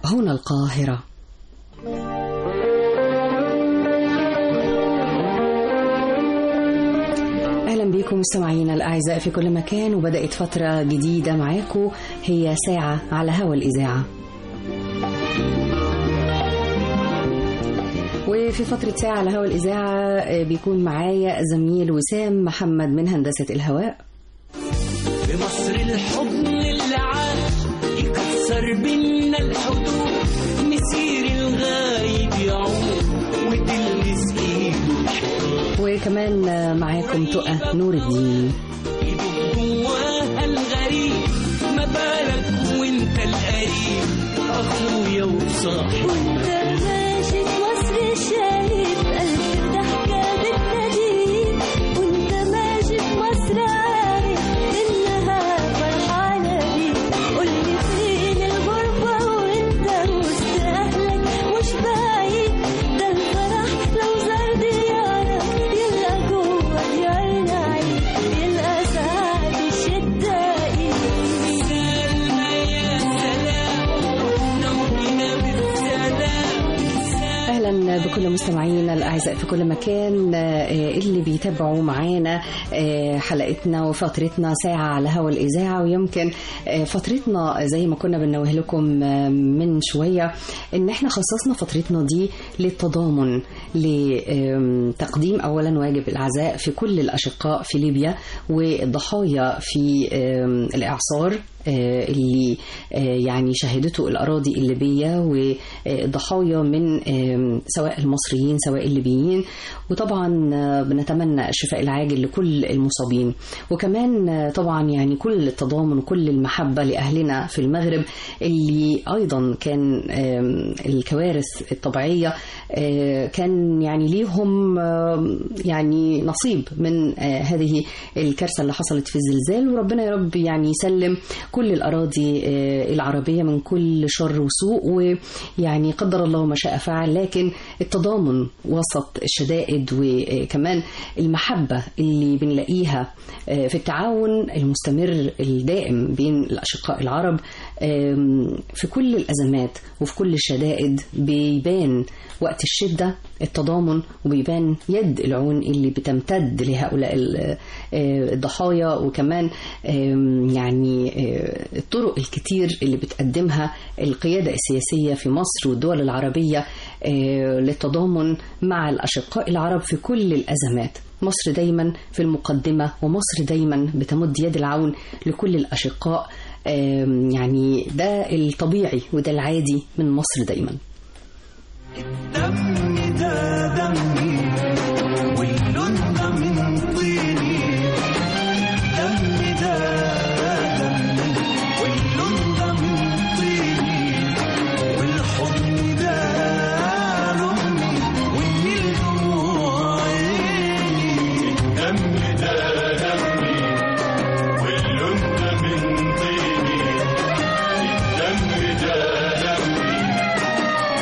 هنا القاهرة أهلا بكم مستمعينا الأعزاء في كل مكان وبدأت فترة جديدة معاكم هي ساعة على هوا الإذاعة وفي فترة ساعة على هوا الإذاعة بيكون معايا زميل وسام محمد من هندسة الهواء في مصر الحضن اللي عاش يكسر بينا الحدود مسير الغايب يعود وتلمس ايده وكمان معاكم تقى نور الدين ايده جواها الغريب ما بالك وانت القريب اخويا وصاحبي وانت ماشي في مصر شايف ألف ضحكة بتناديك وانت ماشي في مصر عارف إنها فرحانة بيك قولي فين الغربة وانت وسط أهلك مش بعيد ده الفرح لو زار ديارك يلقى جوه ديارنا عيد يلقى سعد الشدة إيد سلمى يا سلام نومنا بالسلام اهلا بكل مستمعينا الاعزاء في كل مكان آه، اللي بيتابعوا معانا آه، حلقتنا وفترتنا ساعه على هوا الاذاعه ويمكن آه، فترتنا زي ما كنا بنوه لكم آه، من شويه ان احنا خصصنا فترتنا دي للتضامن لتقديم اولا واجب العزاء في كل الاشقاء في ليبيا والضحايا في آم، الاعصار آه، اللي آه، يعني شهدته الأراضي الليبية وضحايا من آم، سواء المصريين سواء الليبيين وطبعا آه، بنتمنى الشفاء العاجل لكل المصابين وكمان آه، طبعا يعني كل التضامن وكل المحبة لأهلنا في المغرب اللي أيضا كان آم، الكوارث الطبيعية آه، كان يعني ليهم آم، يعني نصيب من آه، هذه الكارثة اللي حصلت في الزلزال وربنا يا رب يعني يسلم كل الأراضي آه، العربية من كل شر وسوء ويعني قدر الله ما شاء فعل لكن التضامن وسط الشدائد وكمان المحبة اللي بنلاقيها آه، في التعاون المستمر الدائم بين الأشقاء العرب آم، في كل الأزمات وفي كل الشدائد بيبان وقت الشدة التضامن وبيبان يد العون اللي بتمتد لهؤلاء ال- آه، الضحايا وكمان آم، يعني آه، الطرق الكتير اللي بتقدمها القيادة السياسية في مصر والدول العربية آه، للتضامن مع الأشقاء العرب في كل الأزمات مصر دايما في المقدمة ومصر دايما بتمد يد العون لكل الأشقاء آم، يعني ده الطبيعي وده العادي من مصر دايما دمي ده دمي واللون ده من طيني دمي ده دمي واللون ده من طيني والحضن ده لأمي والنيل دموع عيني دمي ده دمي واللون ده من طيني الدم ده دمي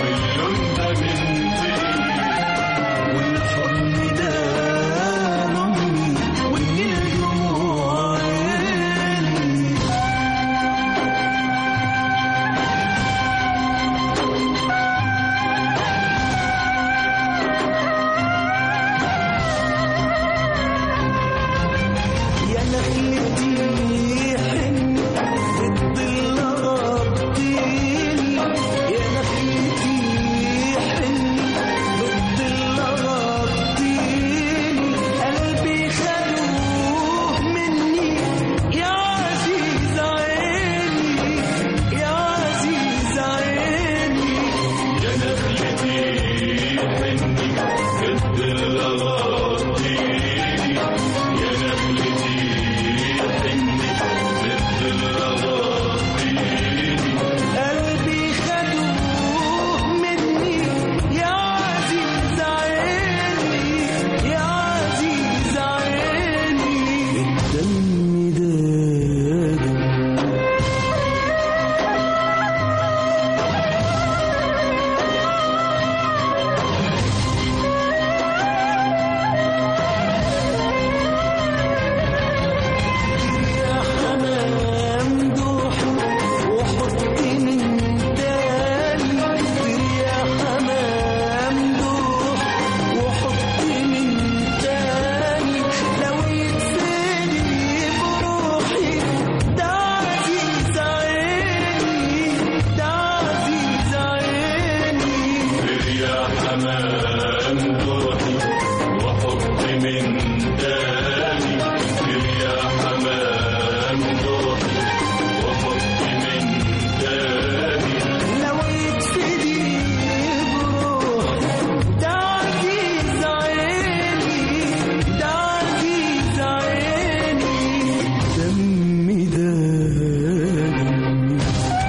حمام جرحي وحط من داني اغفر يا حمام جرحي وحط من داني لو يتفدي بروح ده عزيز عيني ده عزيز عيني دمي ده دمي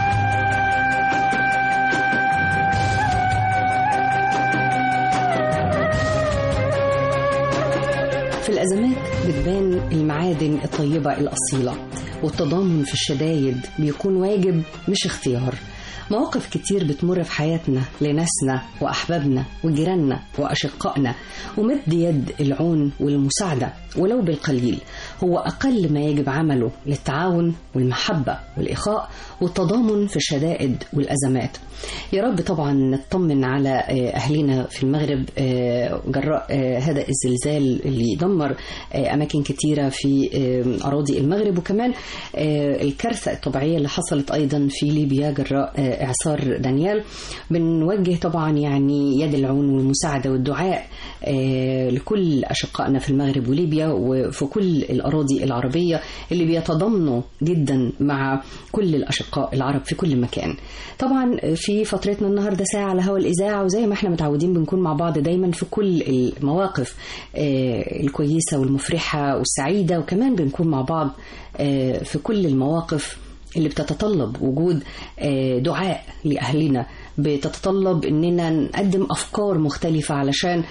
في الأزمات بتبان المعادن الطيبة الأصيلة والتضامن في الشدايد بيكون واجب مش اختيار مواقف كتير بتمر في حياتنا لناسنا وأحبابنا وجيراننا وأشقائنا ومد يد العون والمساعدة ولو بالقليل هو أقل ما يجب عمله للتعاون والمحبة والإخاء والتضامن في الشدائد والأزمات يا رب طبعا نطمن على آه، أهلنا في المغرب آه، جراء آه، هذا الزلزال اللي دمر آه، أماكن كتيرة في آه، أراضي المغرب وكمان آه، الكارثة الطبيعية اللي حصلت أيضا في ليبيا جراء آه، إعصار دانيال بنوجه طبعا يعني يد العون والمساعدة والدعاء آه، لكل أشقائنا في المغرب وليبيا وفي كل الأراضي العربية اللي بيتضامنوا جدا مع كل الأشقاء العرب في كل مكان طبعا في فترتنا النهاردة ساعة على هوا الإذاعة وزي ما احنا متعودين بنكون مع بعض دايما في كل المواقف آه، الكويسة والمفرحة والسعيدة وكمان بنكون مع بعض آه، في كل المواقف اللي بتتطلب وجود آه، دعاء لأهلنا بتتطلب اننا نقدم افكار مختلفه علشان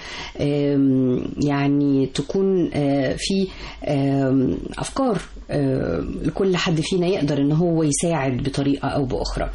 آم، يعني تكون آه، في آم، افكار آه، لكل حد فينا يقدر ان هو يساعد بطريقه او باخرى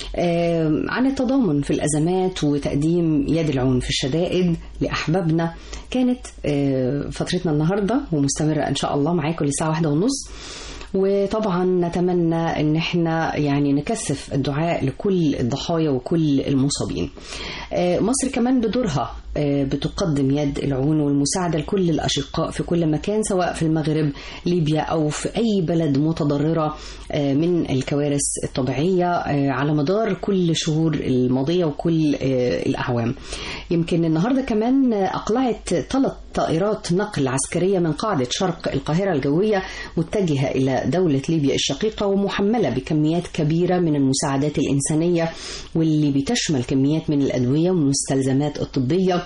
آم، عن التضامن في الازمات وتقديم يد العون في الشدائد لاحبابنا كانت آه، فترتنا النهارده ومستمره ان شاء الله معاكم للساعه واحدة ونص وطبعا نتمنى ان احنا يعني نكثف الدعاء لكل الضحايا وكل المصابين آه، مصر كمان بدورها آه، بتقدم يد العون والمساعدة لكل الأشقاء في كل مكان سواء في المغرب ليبيا أو في أي بلد متضررة آه، من الكوارث الطبيعية آه، على مدار كل الشهور الماضية وكل آه، الأعوام يمكن النهاردة كمان أقلعت ثلاث طائرات نقل عسكرية من قاعدة شرق القاهرة الجوية متجهة إلى دولة ليبيا الشقيقة ومحملة بكميات كبيرة من المساعدات الإنسانية واللي بتشمل كميات من الأدوية والمستلزمات الطبية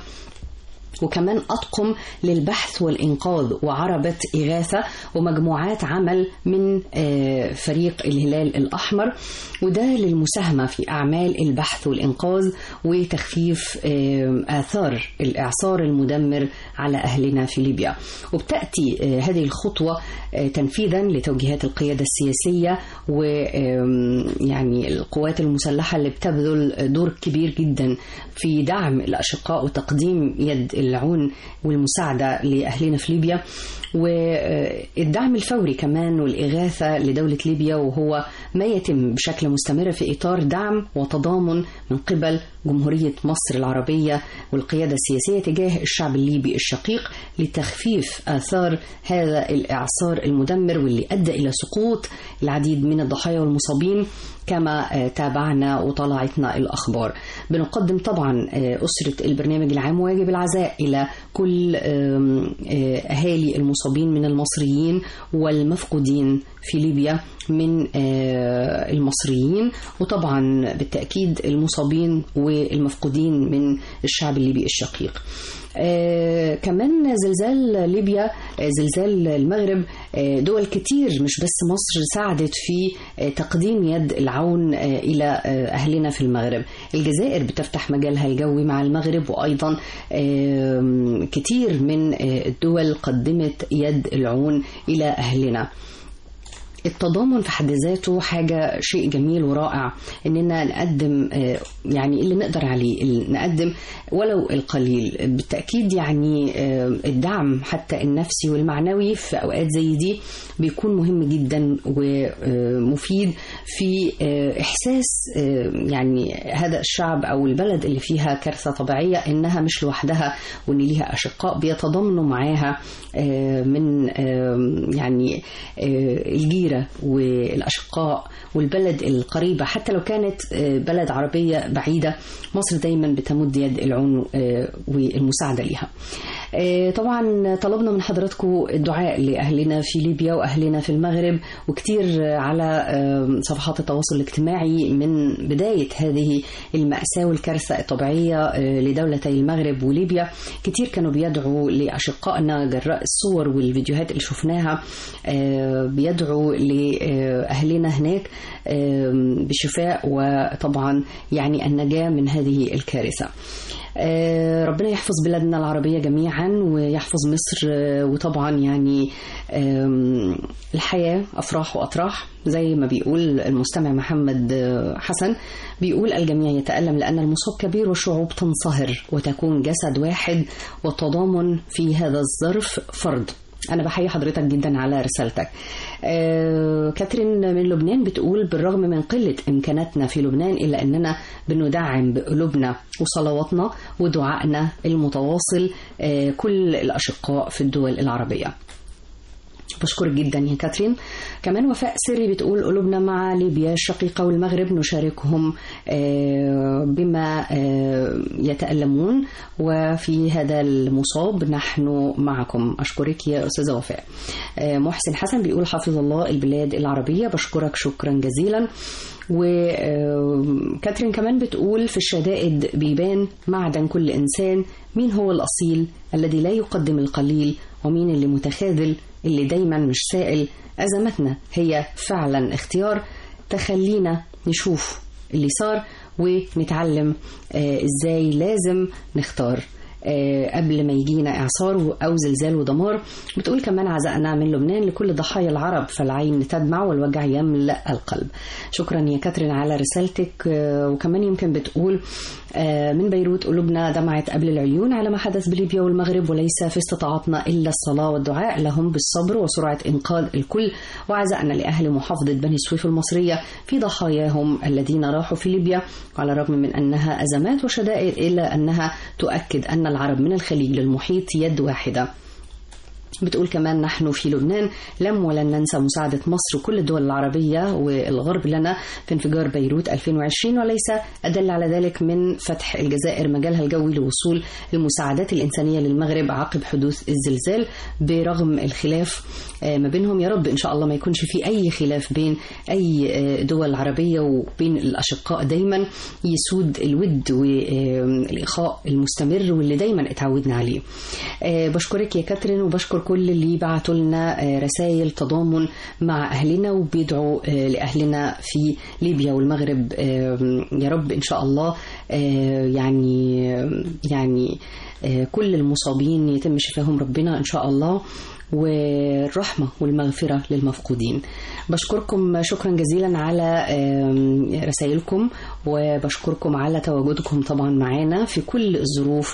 وكمان أطقم للبحث والإنقاذ وعربة إغاثة ومجموعات عمل من آه، فريق الهلال الأحمر وده للمساهمة في أعمال البحث والإنقاذ وتخفيف آه، آثار الإعصار المدمر على أهلنا في ليبيا وبتأتي آه، هذه الخطوة آه، تنفيذا لتوجيهات القيادة السياسية ويعني القوات المسلحة اللي بتبذل دور كبير جدا في دعم الأشقاء وتقديم يد العون والمساعدة لأهلنا في ليبيا والدعم الفوري كمان والإغاثة لدولة ليبيا وهو ما يتم بشكل مستمر في إطار دعم وتضامن من قبل جمهورية مصر العربية والقيادة السياسية تجاه الشعب الليبي الشقيق لتخفيف آثار هذا الإعصار المدمر واللي أدى إلى سقوط العديد من الضحايا والمصابين كما آه، تابعنا وطلعتنا الأخبار بنقدم طبعا آه، أسرة البرنامج العام واجب العزاء إلى كل آم، آه، أهالي المصابين من المصريين والمفقودين في ليبيا من آه، المصريين وطبعا بالتأكيد المصابين والمفقودين من الشعب الليبي الشقيق آه كمان زلزال ليبيا آه زلزال المغرب آه دول كتير مش بس مصر ساعدت في آه تقديم يد العون آه إلى آه أهلنا في المغرب الجزائر بتفتح مجالها الجوي مع المغرب وأيضا آه كتير من آه الدول قدمت يد العون إلى أهلنا التضامن في حد ذاته حاجة شيء جميل ورائع إننا نقدم آه، يعني اللي نقدر عليه اللي نقدم ولو القليل بالتأكيد يعني آه، الدعم حتى النفسي والمعنوي في أوقات زي دي بيكون مهم جدا ومفيد في آه، إحساس آه، يعني هذا الشعب أو البلد اللي فيها كارثة طبيعية إنها مش لوحدها وإن ليها أشقاء بيتضامنوا معاها آه، من آه، يعني آه، الجيرة الكبيرة والأشقاء والبلد القريبة حتى لو كانت آه، بلد عربية بعيدة مصر دايما بتمد يد العون آه، والمساعدة ليها آه، طبعا طلبنا من حضراتكم الدعاء لأهلنا في ليبيا وأهلنا في المغرب وكتير آه، على آه، صفحات التواصل الاجتماعي من بداية هذه المأساة والكارثة الطبيعية آه، لدولتي المغرب وليبيا كتير كانوا بيدعوا لأشقائنا جراء الصور والفيديوهات اللي شفناها آه، بيدعوا لأهلنا هناك آه، بشفاء وطبعا يعني النجاة من هذه الكارثة آه، ربنا يحفظ بلادنا العربية جميعا ويحفظ مصر آه، وطبعا يعني آم، الحياة أفراح وأطراح زي ما بيقول المستمع محمد آه، حسن بيقول الجميع يتألم لأن المصاب كبير والشعوب تنصهر وتكون جسد واحد والتضامن في هذا الظرف فرض أنا بحيي حضرتك جدا على رسالتك. آه كاترين من لبنان بتقول بالرغم من قلة إمكاناتنا في لبنان إلا أننا بندعم بقلوبنا وصلواتنا ودعائنا المتواصل آه كل الأشقاء في الدول العربية. بشكرك جدا يا كاترين كمان وفاء سري بتقول قلوبنا مع ليبيا الشقيقة والمغرب نشاركهم آه، بما آه، يتألمون وفي هذا المصاب نحن معكم أشكرك يا أستاذة وفاء آه، محسن حسن بيقول حفظ الله البلاد العربية بشكرك شكرا جزيلا وكاترين كمان بتقول في الشدائد بيبان معدن كل إنسان مين هو الأصيل الذي لا يقدم القليل ومين اللي متخاذل اللي دايما مش سائل أزمتنا هي فعلا اختيار تخلينا نشوف اللي صار ونتعلم آه، ازاي لازم نختار آه، قبل ما يجينا إعصار أو زلزال ودمار بتقول كمان عزائنا من لبنان لكل ضحايا العرب فالعين تدمع والوجع يملأ القلب شكرا يا كاترين على رسالتك آه، وكمان يمكن بتقول آه، من بيروت قلوبنا دمعت قبل العيون على ما حدث بليبيا والمغرب وليس في استطاعتنا إلا الصلاة والدعاء لهم بالصبر وسرعة إنقاذ الكل وعزائنا لأهل محافظة بني سويف المصرية في ضحاياهم الذين راحوا في ليبيا وعلى الرغم من أنها أزمات وشدائد إلا أنها تؤكد أن العرب من الخليج للمحيط يد واحدة بتقول كمان نحن في لبنان لم ولن ننسى مساعدة مصر وكل الدول العربية والغرب لنا في انفجار بيروت 2020 وليس أدل على ذلك من فتح الجزائر مجالها الجوي لوصول المساعدات الإنسانية للمغرب عقب حدوث الزلزال برغم الخلاف آه، ما بينهم يا رب إن شاء الله ما يكونش في أي خلاف بين أي آه، دول عربية وبين الأشقاء دايما يسود الود والإخاء المستمر واللي دايما اتعودنا عليه آه، بشكرك يا كاترين وبشكر كل اللي بعتوا لنا آه، رسائل تضامن مع أهلنا وبيدعوا آه، لأهلنا في ليبيا والمغرب آه، يا رب إن شاء الله آه، يعني يعني آه، كل المصابين يتم شفاهم ربنا إن شاء الله والرحمة والمغفرة للمفقودين بشكركم شكرا جزيلا على آم، رسائلكم وبشكركم على تواجدكم طبعا معانا في كل الظروف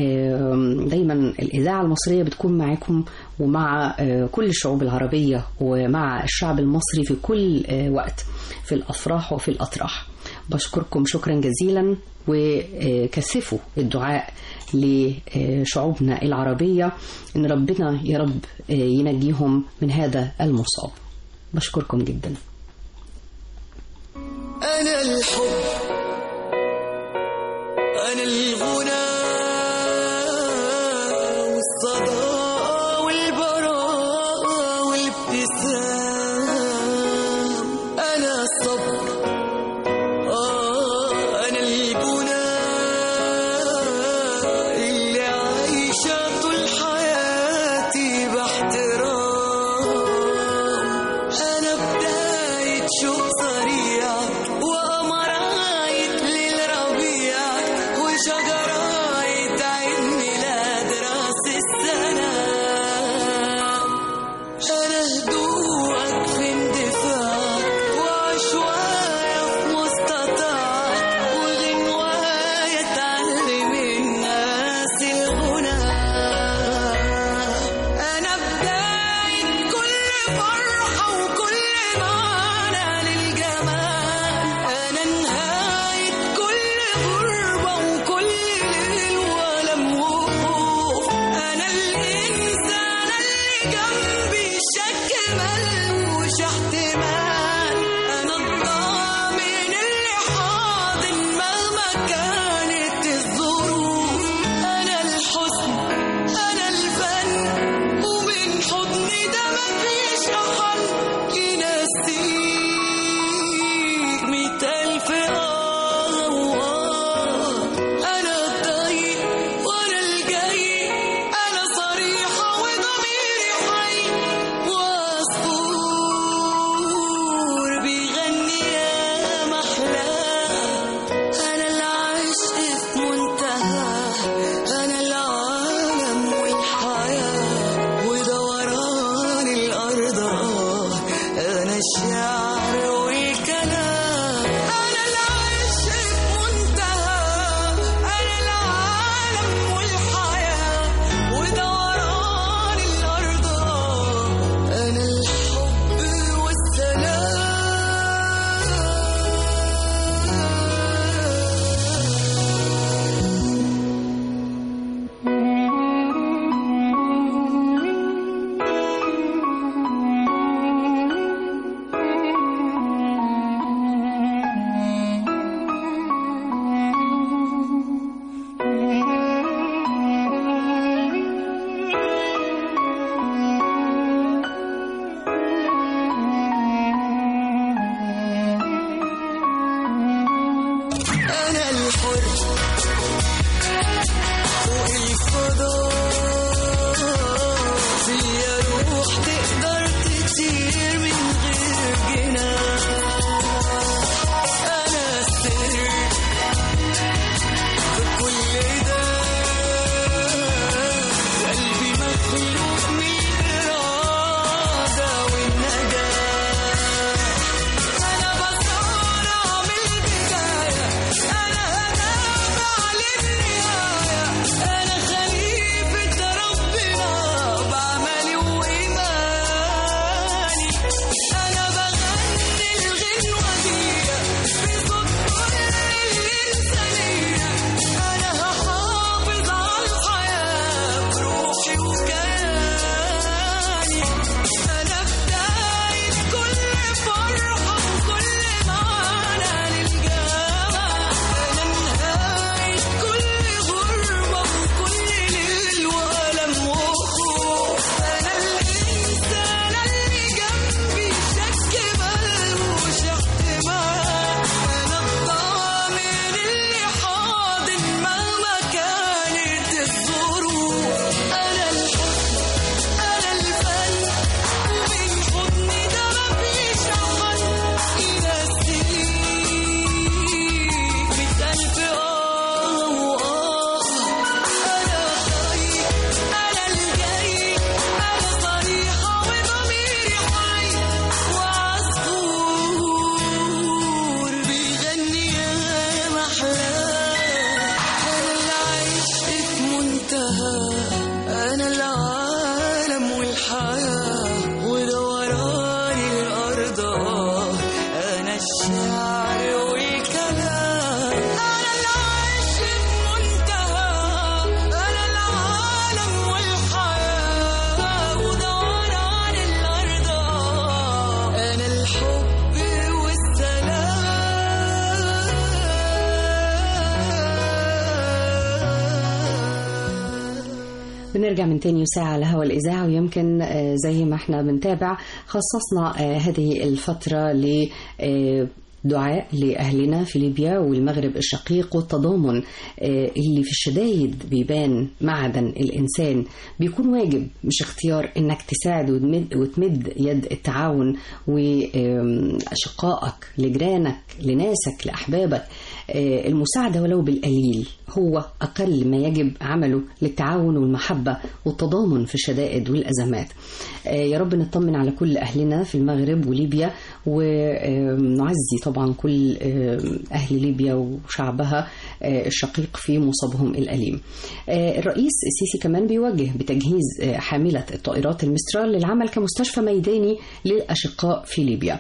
آم، دايما الإذاعة المصرية بتكون معاكم ومع آه، كل الشعوب العربية ومع الشعب المصري في كل آه، وقت في الأفراح وفي الأطراح بشكركم شكرا جزيلا وكثفوا الدعاء لشعوبنا العربية إن ربنا يا رب ينجيهم من هذا المصاب بشكركم جدا أنا الحب أنا الغنى والصداقة والبراءة والابتسام أنا الصبر آه أنا البنى اللي عايشة طول حياتي باحترام أنا بداية شوق سريع وقمراية للربيع وشجرة أنا العالم والحياة ودوران الأرض أنا الشعر والكلام أنا العيش المنتهى أنا العالم والحياة ودوران الأرض أنا الحب والسلام بنرجع من تاني ساعة على هوا الإذاعة ويمكن آه، زي ما احنا بنتابع خصصنا آه، هذه الفترة ل آه، دعاء لأهلنا في ليبيا والمغرب الشقيق والتضامن آه، اللي في الشدايد بيبان معدن الإنسان بيكون واجب مش اختيار إنك تساعد وتمد, وتمد يد التعاون وأشقائك لجيرانك لناسك لأحبابك آه، المساعدة ولو بالقليل هو أقل ما يجب عمله للتعاون والمحبة والتضامن في الشدائد والأزمات آه، يا رب نطمن على كل أهلنا في المغرب وليبيا ونعزي طبعا كل آه، أهل ليبيا وشعبها آه، الشقيق في مصابهم الأليم آه، الرئيس السيسي كمان بيوجه بتجهيز آه، حاملة الطائرات المسترال للعمل كمستشفى ميداني للأشقاء في ليبيا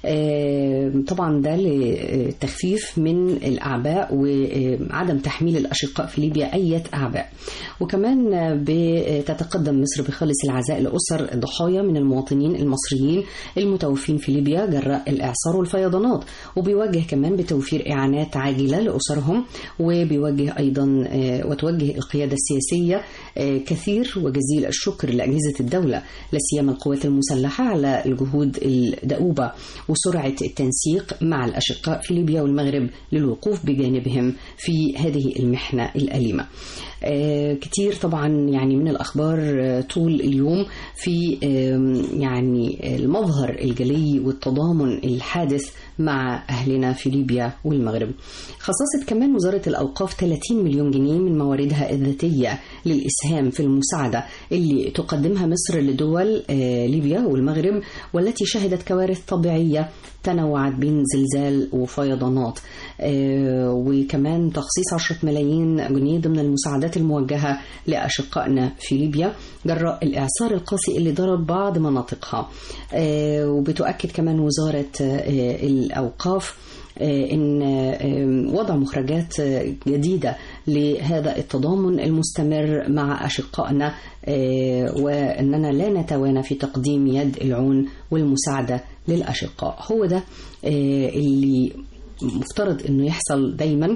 آه، طبعا ده للتخفيف من الأعباء وعدم تحميل الأشقاء في ليبيا أي أعباء وكمان آه، بتتقدم مصر بخالص العزاء لأسر الضحايا من المواطنين المصريين المتوفين في ليبيا جراء الإعصار والفيضانات وبيوجه كمان بتوفير إعانات عاجلة لأسرهم وبيوجه أيضا آه، وتوجه القيادة السياسية آه، كثير وجزيل الشكر لأجهزة الدولة لا سيما القوات المسلحة على الجهود الدؤوبة وسرعة التنسيق مع الأشقاء في ليبيا والمغرب للوقوف بجانبهم في هذه المحنة الأليمة آه، كتير طبعا يعني من الأخبار آه، طول اليوم في آم، يعني المظهر الجلي والتضامن الحادث مع أهلنا في ليبيا والمغرب خصصت كمان وزارة الأوقاف 30 مليون جنيه من مواردها الذاتية للإسهام في المساعدة اللي تقدمها مصر لدول آه، ليبيا والمغرب والتي شهدت كوارث طبيعية تنوعت بين زلزال وفيضانات آه، وكمان تخصيص 10 ملايين جنيه ضمن المساعدات الموجهة لأشقائنا في ليبيا جراء الإعصار القاسي اللي ضرب بعض مناطقها آه، وبتؤكد كمان وزارة آه، الأوقاف آه، ان آه، وضع مخرجات آه، جديده لهذا التضامن المستمر مع اشقائنا آه، واننا لا نتوانى في تقديم يد العون والمساعده للاشقاء هو ده آه، اللي مفترض انه يحصل دايما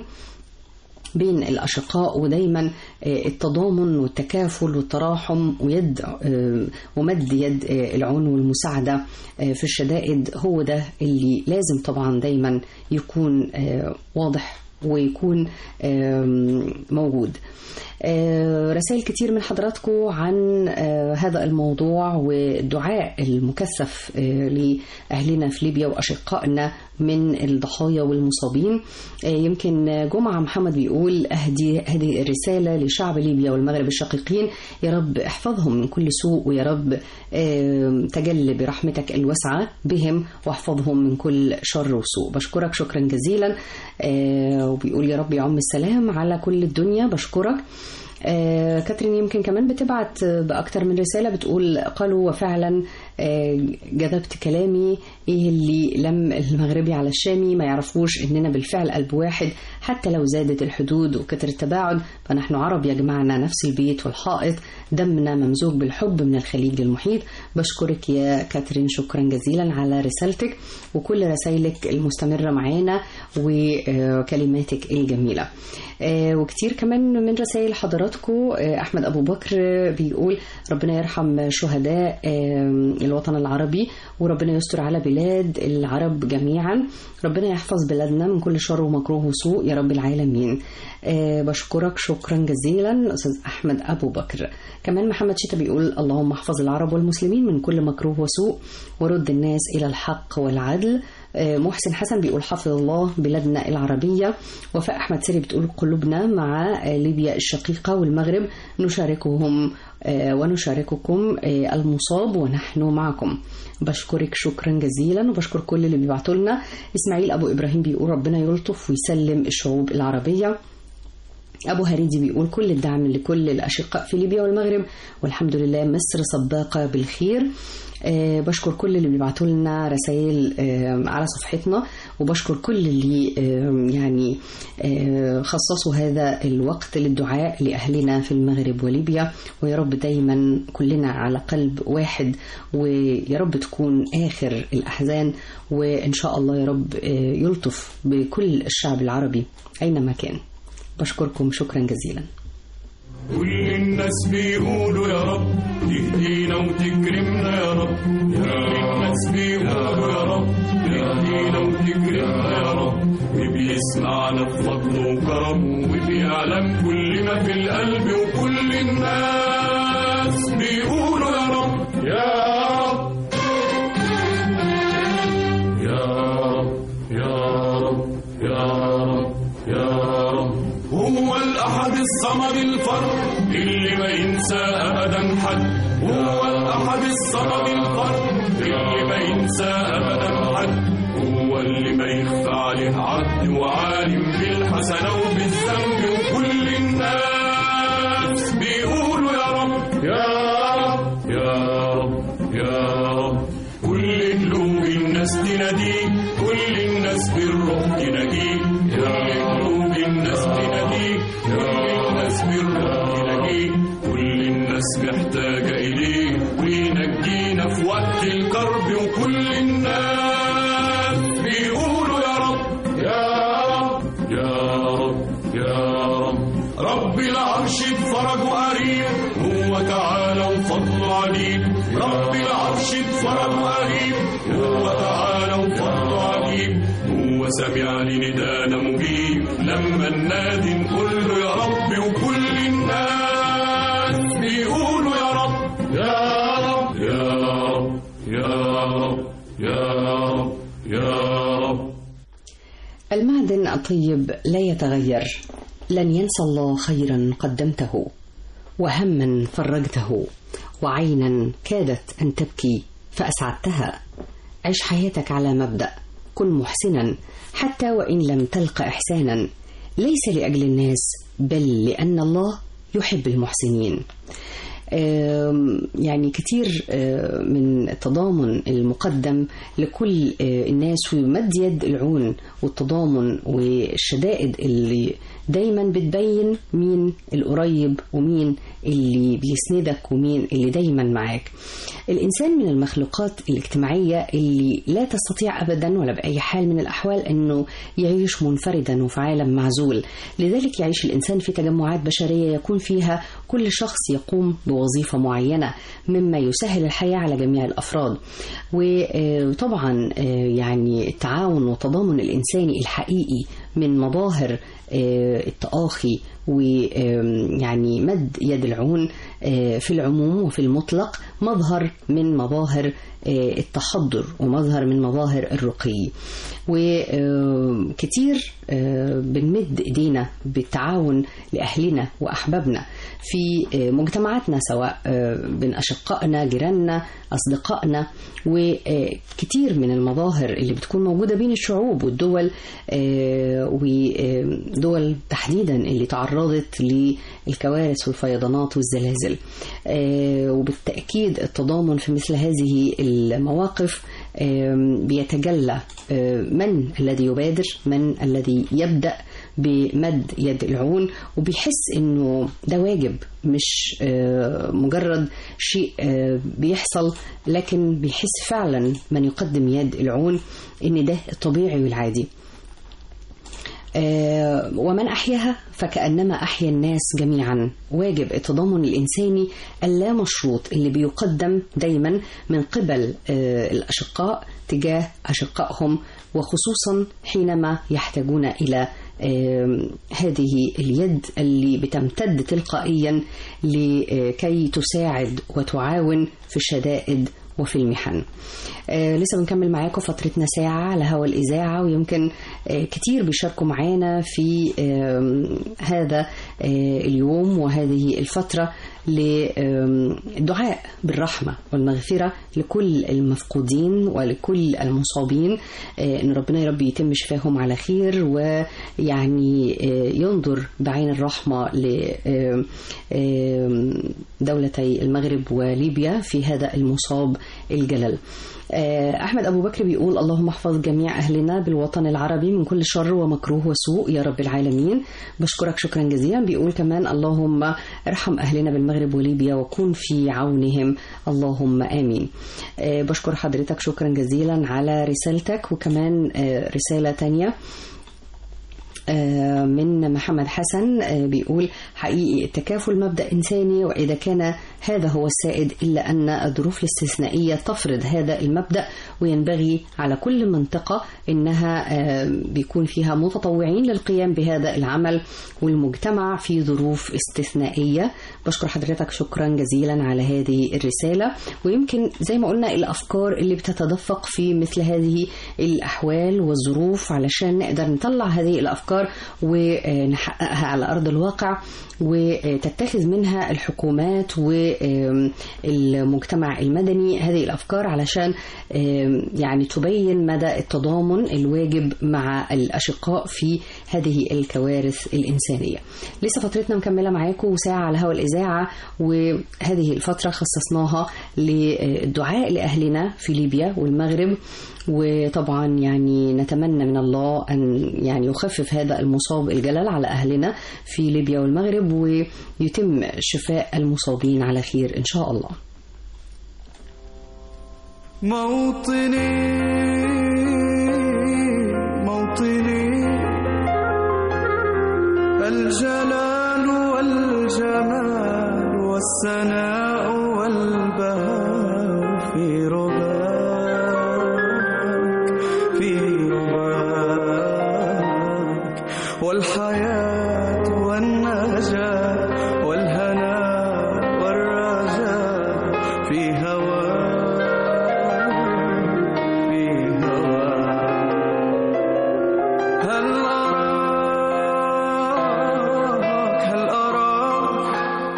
بين الأشقاء ودايما آه، التضامن والتكافل والتراحم ويد آه، ومد يد آه، العون والمساعدة آه، في الشدائد هو ده اللي لازم طبعا دايما يكون آه، واضح ويكون آم، موجود آه، رسائل كتير من حضراتكم عن آه، هذا الموضوع والدعاء المكثف آه، لأهلنا في ليبيا وأشقائنا من الضحايا والمصابين آه، يمكن جمعة محمد بيقول أهدي هذه الرسالة لشعب ليبيا والمغرب الشقيقين يا رب احفظهم من كل سوء ويا رب آه، تجل برحمتك الواسعة بهم واحفظهم من كل شر وسوء بشكرك شكرا جزيلا آه، وبيقول يا رب يعم السلام على كل الدنيا بشكرك آه، كاترين يمكن كمان بتبعت بأكتر من رسالة بتقول قالوا وفعلا آه، جذبت كلامي ايه اللي لم المغربي على الشامي ما يعرفوش اننا بالفعل قلب واحد حتى لو زادت الحدود وكتر التباعد فنحن عرب يجمعنا نفس البيت والحائط دمنا ممزوج بالحب من الخليج للمحيط بشكرك يا كاترين شكرا جزيلا على رسالتك وكل رسائلك المستمرة معانا وكلماتك الجميلة آه، وكتير كمان من رسائل حضراتكم آه، أحمد أبو بكر بيقول ربنا يرحم شهداء آه، الوطن العربي وربنا يستر على بلاد العرب جميعا ربنا يحفظ بلادنا من كل شر ومكروه وسوء يا رب العالمين آه، بشكرك شكرا جزيلا أستاذ أحمد أبو بكر كمان محمد شتا بيقول اللهم احفظ العرب والمسلمين من كل مكروه وسوء ورد الناس إلى الحق والعدل آه، محسن حسن بيقول حفظ الله بلادنا العربية وفاء أحمد سري بتقول قلوبنا مع آه، ليبيا الشقيقة والمغرب نشاركهم آه، ونشارككم آه، المصاب ونحن معكم بشكرك شكرا جزيلا وبشكر كل اللي بيبعتوا لنا إسماعيل أبو إبراهيم بيقول ربنا يلطف ويسلم الشعوب العربية أبو هريدي بيقول كل الدعم لكل الأشقاء في ليبيا والمغرب والحمد لله مصر سباقة بالخير أه بشكر كل اللي بيبعتوا لنا رسائل أه على صفحتنا وبشكر كل اللي أه يعني أه خصصوا هذا الوقت للدعاء لأهلنا في المغرب وليبيا ويا رب دايما كلنا على قلب واحد ويا رب تكون آخر الأحزان وإن شاء الله يا رب أه يلطف بكل الشعب العربي أينما كان بشكركم شكرا جزيلا كل الناس بيقولوا يا رب تهدينا وتكرمنا يا رب كل الناس بيقولوا يا رب تهدينا وتكرمنا يا رب وبيسمعنا بفضله وكرمه وبيعلم كل ما في القلب وكل الناس بيقولوا يا رب يا رب يا رب يا رب يا رب يا رب هو الأحد الصمد الفرد اللي ما ينسى أبدا حد هو الأحد الصمد الفرد اللي ما ينسى أبدا حد هو اللي ما يخفى عليه عبد وعالم بالحسنة وبالذنب وكل الناس بيقولوا يا رب يا رب يا رب يا رب كل قلوب الناس تناديه كل الناس بالروح تناديه كل قلوب الناس تناديه كل الناس بالروح تناديه كل الناس محتاجة إليه وينجينا في وقت الكرب وكل الناس بيقولوا يا رب يا رب يا رب يا رب رب العرش بفرج قريب هو تعالى وفضله عليم رب العرش بفرج قريب هو تعالى وفضله عليم هو سمع لندانا مجيب لما ننادي نقول له يا رب وكل الناس بيقولوا يا رب يا رب يا رب يا رب يا رب يا رب المعدن الطيب لا يتغير لن ينسى الله خيرا قدمته وهما فرجته وعينا كادت ان تبكي فاسعدتها عش حياتك على مبدا كن محسنا حتى وان لم تلق احسانا ليس لاجل الناس بل لان الله يحب المحسنين آم، يعني كتير آه، من التضامن المقدم لكل آه، الناس ومد يد العون والتضامن والشدائد اللي دايما بتبين مين القريب ومين اللي بيسندك ومين اللي دايما معاك الإنسان من المخلوقات الاجتماعية اللي لا تستطيع أبدا ولا بأي حال من الأحوال أنه يعيش منفردا وفي عالم معزول لذلك يعيش الإنسان في تجمعات بشرية يكون فيها كل شخص يقوم بوظيفة معينة مما يسهل الحياة على جميع الأفراد وطبعا يعني التعاون والتضامن الإنساني الحقيقي من مظاهر آه، التآخي ويعني مد يد العون آه، في العموم وفي المطلق مظهر من مظاهر آه، التحضر ومظهر من مظاهر الرقي وكتير بنمد ايدينا بالتعاون لاهلنا واحبابنا في آه، مجتمعاتنا سواء آه، بين اشقائنا جيراننا اصدقائنا وكتير من المظاهر اللي بتكون موجوده بين الشعوب والدول آه، ودول تحديدا اللي تعرضت للكوارث والفيضانات والزلازل آه، وبالتاكيد التضامن في مثل هذه المواقف آم، بيتجلى آه، من الذي يبادر من الذي يبدأ بمد يد العون وبيحس انه ده واجب مش آه، مجرد شيء آه، بيحصل لكن بيحس فعلا من يقدم يد العون ان ده الطبيعي والعادي آه، ومن أحياها فكأنما أحيا الناس جميعا واجب التضامن الإنساني اللامشروط اللي بيقدم دايما من قبل آه، الأشقاء تجاه أشقائهم وخصوصا حينما يحتاجون إلى آم، هذه اليد اللي بتمتد تلقائيا لكي تساعد وتعاون في الشدائد وفي المحن آه لسه بنكمل معاكم فترتنا ساعة على هوا الإذاعة ويمكن آه كتير بيشاركوا معانا في آه هذا آه اليوم وهذه الفترة للدعاء بالرحمة والمغفرة لكل المفقودين ولكل المصابين آه، إن ربنا يا رب يتم شفاهم على خير ويعني آه، ينظر بعين الرحمة لدولتي المغرب وليبيا في هذا المصاب الجلل آه، أحمد أبو بكر بيقول اللهم احفظ جميع أهلنا بالوطن العربي من كل شر ومكروه وسوء يا رب العالمين بشكرك شكرا جزيلا بيقول كمان اللهم ارحم أهلنا بالمغرب وليبيا وكن في عونهم اللهم آمين آه، بشكر حضرتك شكرا جزيلا على رسالتك وكمان آه، رسالة تانية آه، من محمد حسن آه، بيقول حقيقي التكافل مبدأ إنساني وإذا كان هذا هو السائد إلا أن الظروف الاستثنائية تفرض هذا المبدأ وينبغي على كل منطقة إنها آه، بيكون فيها متطوعين للقيام بهذا العمل والمجتمع في ظروف استثنائية بشكر حضرتك شكرا جزيلا على هذه الرسالة ويمكن زي ما قلنا الأفكار اللي بتتدفق في مثل هذه الأحوال والظروف علشان نقدر نطلع هذه الأفكار ونحققها على أرض الواقع وتتخذ التخذ منها الحكومات والمجتمع المدني هذه الأفكار علشان آم، يعني تبين مدى التضامن الواجب مع الأشقاء في هذه الكوارث الإنسانية لسه فترتنا مكملة معاكم ساعة على هوا الإذاعة وهذه الفترة خصصناها للدعاء لأهلنا في ليبيا والمغرب وطبعا يعني نتمنى من الله أن يعني يخفف هذا المصاب الجلل على أهلنا في ليبيا والمغرب ويتم شفاء المصابين على خير إن شاء الله موطني موطني الجلال والجمال والسناء والبهاء في رباك في رباك والحياة والنجاة والهناء والرجاء في هواك في هواك هل أراك هل أراك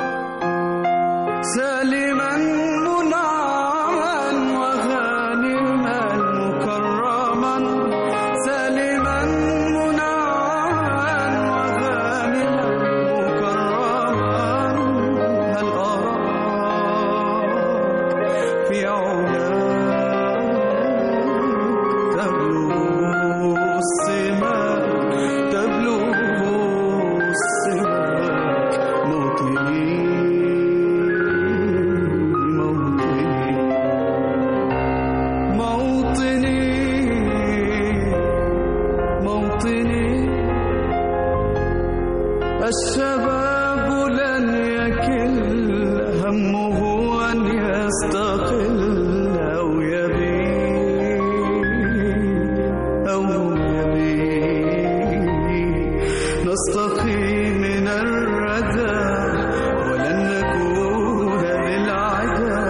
سالما منعما وغانما مكرما سالما منعما وغانما مكرما هل أراك في علاك تبلغ السماء تبلغ السماء موطني موطني موطني موطني الشباب لن يكل همه أن يستقل أو يبيد أو يبيد نستقي من الردى ولن نكون للعدا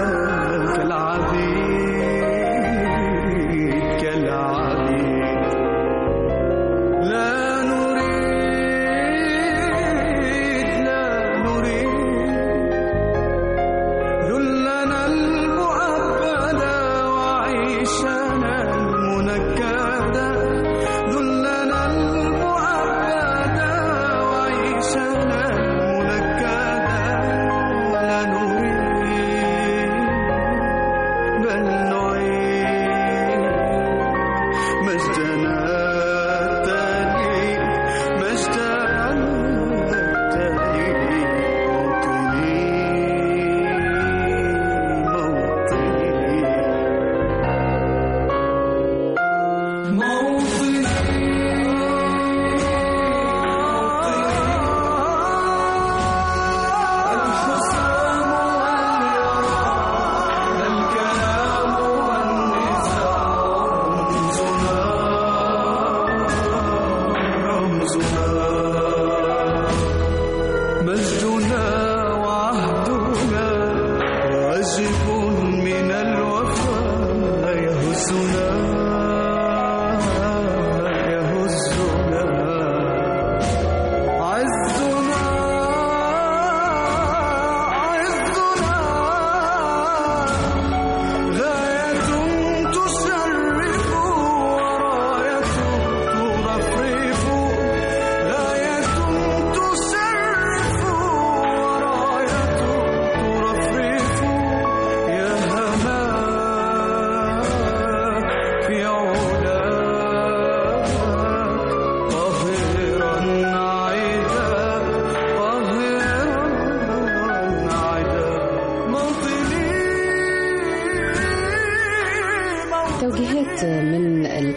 كالعبيد كالعبيد لا نريد لا نريد ذلنا المؤبدا وعيشنا المنكدا ذلنا المؤبدا وعيشنا المنكدا لا نريد بل نعيد مجدنا التالي مجدنا التالي موطني موطني موطني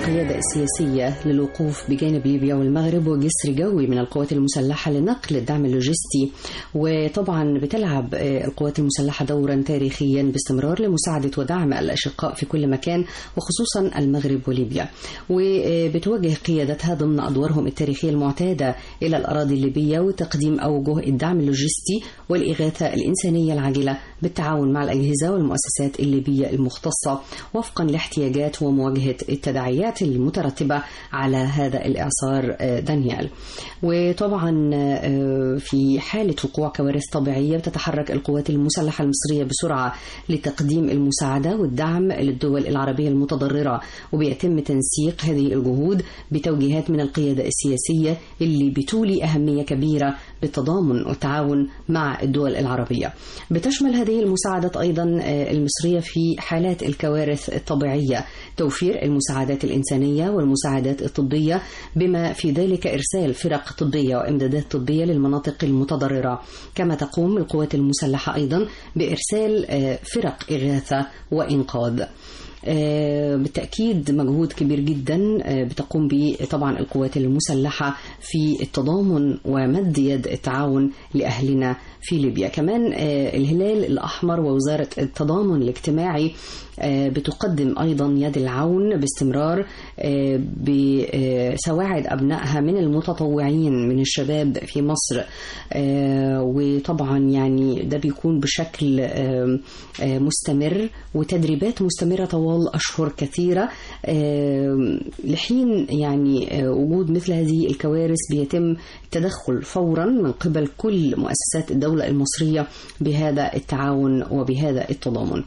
القيادة السياسية للوقوف بجانب ليبيا والمغرب وجسر جوي من القوات المسلحة لنقل الدعم اللوجستي وطبعا بتلعب آه، القوات المسلحة دورا تاريخيا باستمرار لمساعدة ودعم الأشقاء في كل مكان وخصوصا المغرب وليبيا وبتوجه قيادتها ضمن أدوارهم التاريخية المعتادة إلى الأراضي الليبية وتقديم أوجه الدعم اللوجستي والإغاثة الإنسانية العاجلة بالتعاون مع الأجهزة والمؤسسات الليبية المختصة وفقا لاحتياجات ومواجهة التداعيات المترتبة على هذا الإعصار آه، دانيال وطبعا آه، في حالة وقوع كوارث طبيعية بتتحرك القوات المسلحة المصرية بسرعة لتقديم المساعدة والدعم للدول العربية المتضررة وبيتم تنسيق هذه الجهود بتوجيهات من القيادة السياسية اللي بتولي أهمية كبيرة بالتضامن والتعاون مع الدول العربية بتشمل هذه المساعدات أيضا آه، المصرية في حالات الكوارث الطبيعية توفير المساعدات الإنسانية والمساعدات الطبية بما في ذلك إرسال فرق طبية وإمدادات طبية للمناطق المتضررة كما تقوم القوات المسلحة أيضا بإرسال آه، فرق إغاثة وإنقاذ آه، بالتأكيد مجهود كبير جدا آه، بتقوم به طبعا القوات المسلحة في التضامن ومد يد التعاون لأهلنا في ليبيا كمان آه، الهلال الأحمر ووزارة التضامن الاجتماعي آه، بتقدم أيضا يد العون باستمرار آه، بسواعد أبنائها من المتطوعين من الشباب في مصر آه، وطبعا يعني ده بيكون بشكل آه، آه، مستمر وتدريبات مستمرة طوال أشهر كثيرة آه، لحين يعني آه، وجود مثل هذه الكوارث بيتم التدخل فورا من قبل كل مؤسسات الدولة المصرية بهذا التعاون وبهذا التضامن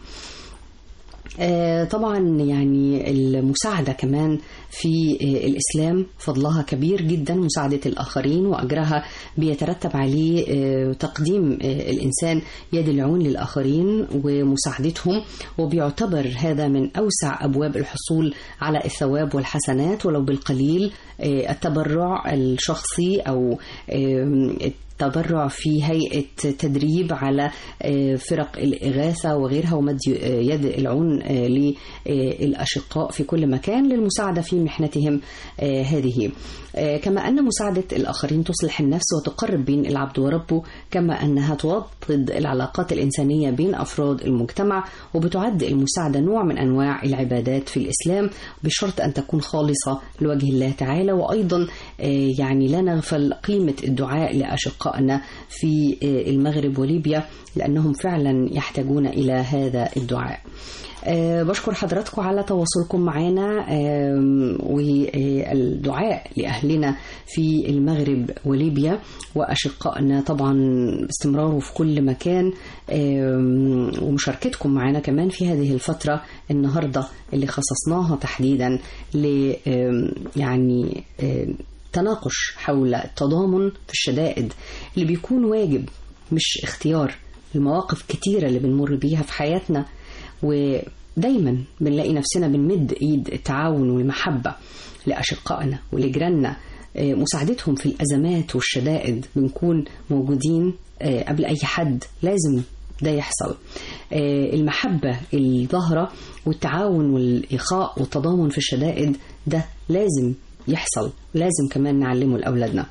آه، طبعا يعني المساعدة كمان في آه، الإسلام فضلها كبير جدا مساعدة الآخرين وأجرها بيترتب عليه آه، تقديم آه، الإنسان يد العون للآخرين ومساعدتهم وبيعتبر هذا من أوسع أبواب الحصول على الثواب والحسنات ولو بالقليل آه، التبرع الشخصي أو آه، التبرع في هيئة تدريب على آه، فرق الإغاثة وغيرها ومد آه، يد العون آه، للأشقاء في كل مكان للمساعدة في محنتهم آه، هذه آه، كما أن مساعدة الآخرين تصلح النفس وتقرب بين العبد وربه كما أنها توطد العلاقات الإنسانية بين أفراد المجتمع وبتعد المساعدة نوع من أنواع العبادات في الإسلام بشرط أن تكون خالصة لوجه الله تعالى وأيضا آه، يعني لا نغفل قيمة الدعاء لأشقائنا في آه، المغرب وليبيا لأنهم فعلا يحتاجون إلى هذا الدعاء أه بشكر حضراتكم على تواصلكم معنا آم، والدعاء لأهلنا في المغرب وليبيا وأشقائنا طبعا باستمراره في كل مكان آم، ومشاركتكم معنا كمان في هذه الفترة النهاردة اللي خصصناها تحديدا ل آم، يعني آم، تناقش حول التضامن في الشدائد اللي بيكون واجب مش اختيار المواقف كتيرة اللي بنمر بيها في حياتنا ودايما بنلاقي نفسنا بنمد ايد التعاون والمحبة لأشقائنا ولجيراننا آه، مساعدتهم في الأزمات والشدائد بنكون موجودين آه، قبل أي حد لازم ده يحصل آه، المحبة الظاهرة والتعاون والإخاء والتضامن في الشدائد ده لازم يحصل لازم كمان نعلمه لأولادنا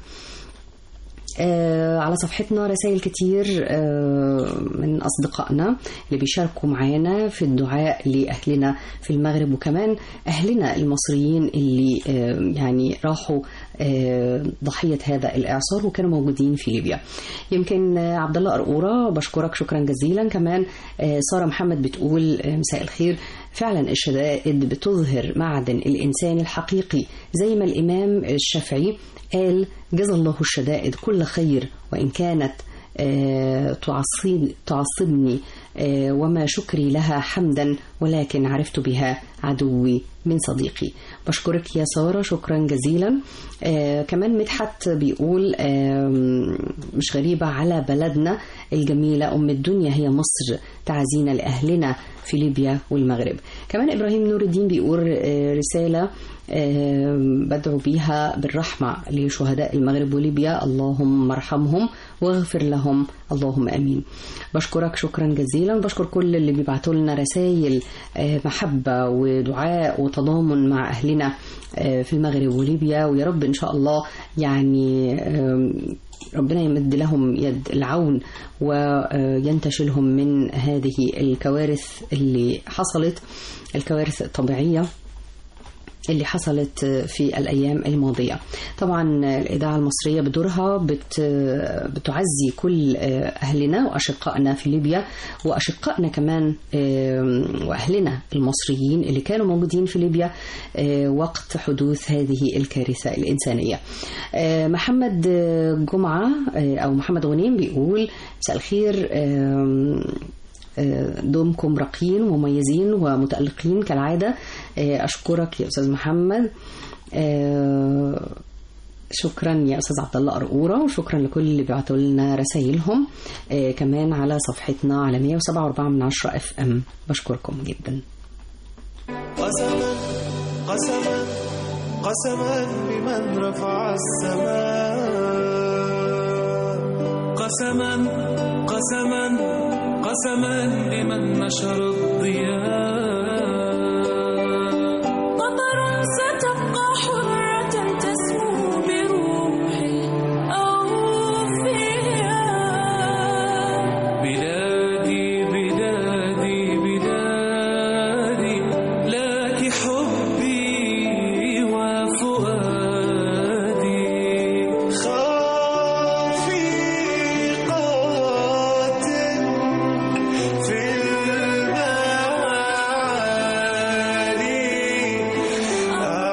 آه على صفحتنا رسائل كتير آه من أصدقائنا اللي بيشاركوا معانا في الدعاء لأهلنا في المغرب وكمان أهلنا المصريين اللي آه يعني راحوا آه ضحية هذا الإعصار وكانوا موجودين في ليبيا يمكن آه عبد الله قرقورة بشكرك شكرا جزيلا كمان آه سارة محمد بتقول آه مساء الخير فعلا الشدائد بتظهر معدن الإنسان الحقيقي زي ما الإمام الشافعي قال جزى الله الشدائد كل خير وإن كانت آه، تعصب تعصبني آه، وما شكري لها حمدا ولكن عرفت بها عدوي من صديقي بشكرك يا سارة شكرا جزيلا آه كمان مدحت بيقول آه مش غريبة على بلدنا الجميلة أم الدنيا هي مصر تعزينا لأهلنا في ليبيا والمغرب كمان إبراهيم نور الدين بيقول آه، رسالة آه، بدعو بيها بالرحمة لشهداء المغرب وليبيا اللهم ارحمهم واغفر لهم اللهم امين بشكرك شكرا جزيلا بشكر كل اللي بيبعتوا لنا رسائل آه، محبه ودعاء وتضامن مع اهلنا آه، في المغرب وليبيا ويا رب ان شاء الله يعني آم، ربنا يمد لهم يد العون وينتشلهم من هذه الكوارث اللي حصلت الكوارث الطبيعيه اللي حصلت في الأيام الماضية طبعا الإذاعة المصرية بدورها بت بتعزي كل أهلنا وأشقائنا في ليبيا وأشقائنا كمان وأهلنا المصريين اللي كانوا موجودين في ليبيا وقت حدوث هذه الكارثة الإنسانية محمد جمعة أو محمد غنيم بيقول مساء الخير دومكم راقيين ومميزين ومتألقين كالعادة أشكرك يا أستاذ محمد شكرا يا أستاذ عبد الله قرقورة وشكرا لكل اللي بيبعتوا لنا رسائلهم كمان على صفحتنا على 107.4 من 10 اف ام بشكركم جدا قسما قسما قسما بمن رفع السماء قسما قسما قسما لمن نشر الضياء مطر ستبقى حرة تسمو بروحي أو فيها بلادي بلادي بلادي لك حبي وفؤادي خافقات في المعالي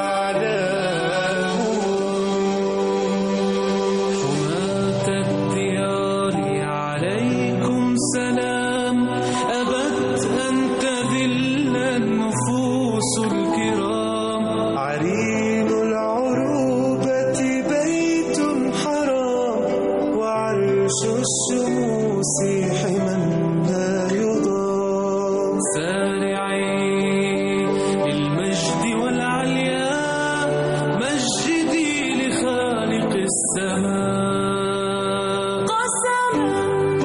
أعلام حماة الديار عليكم سلام أبت أن تذل النفوس الكرام عرين العروبة بيت حرام وعرش الشموس حما لا يضام سارعي للمجد والعليا مجدي لخالق السماء قسما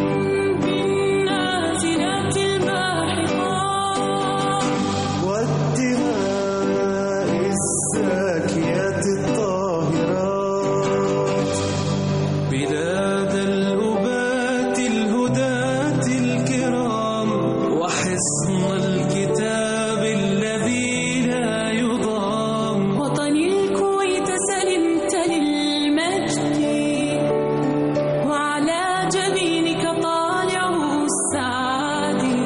بالنازلات الماحقات والدماء الزاكيات الطاهرات بلاد الأبات الهداة الكرام وحصن الكتاب الذي لا يضام وطني الكويت سلمت للمجد وعلى جبينك طالعه السعادي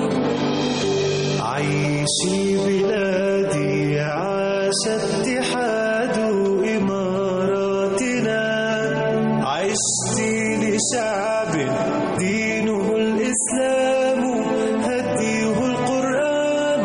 عيشي بلادي عاش اتحاد إماراتنا عشت لشعب دينه الإسلام هديه القرآن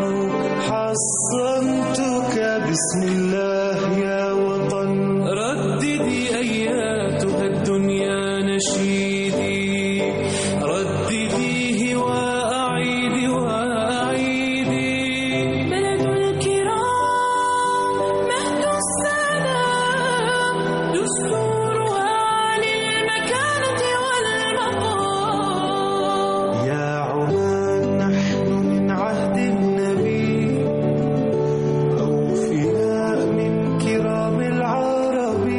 حصنتك بسم الله يا وطن رددي أياتها الدنيا نشيدي ردديه وأعيدي وأعيدي بلد الكرام مهد السلام دستورها للمكانة والمقام يا عمان نحن من عهد النبي أوفياء من كرام العرب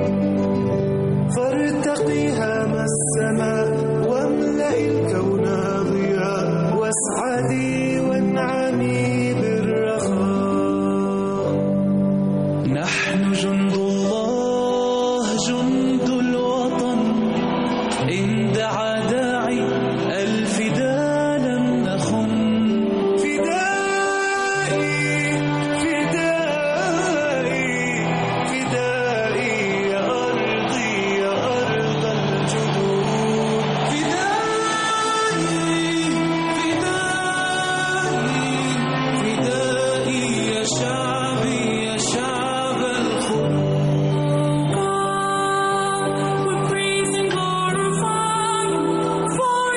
فارتقي هام السماء واملأ الكون ضياء واسعدي وانعمي بالرخاء نحن جند الله جند الوطن إن دعا داعي الفدا لم نخن فدائي فدائي فدائي يا أرضي يا أرض الجدود فدائي فدائي فدائي يا شعبي يا شعب الخلود We praise and glorify you for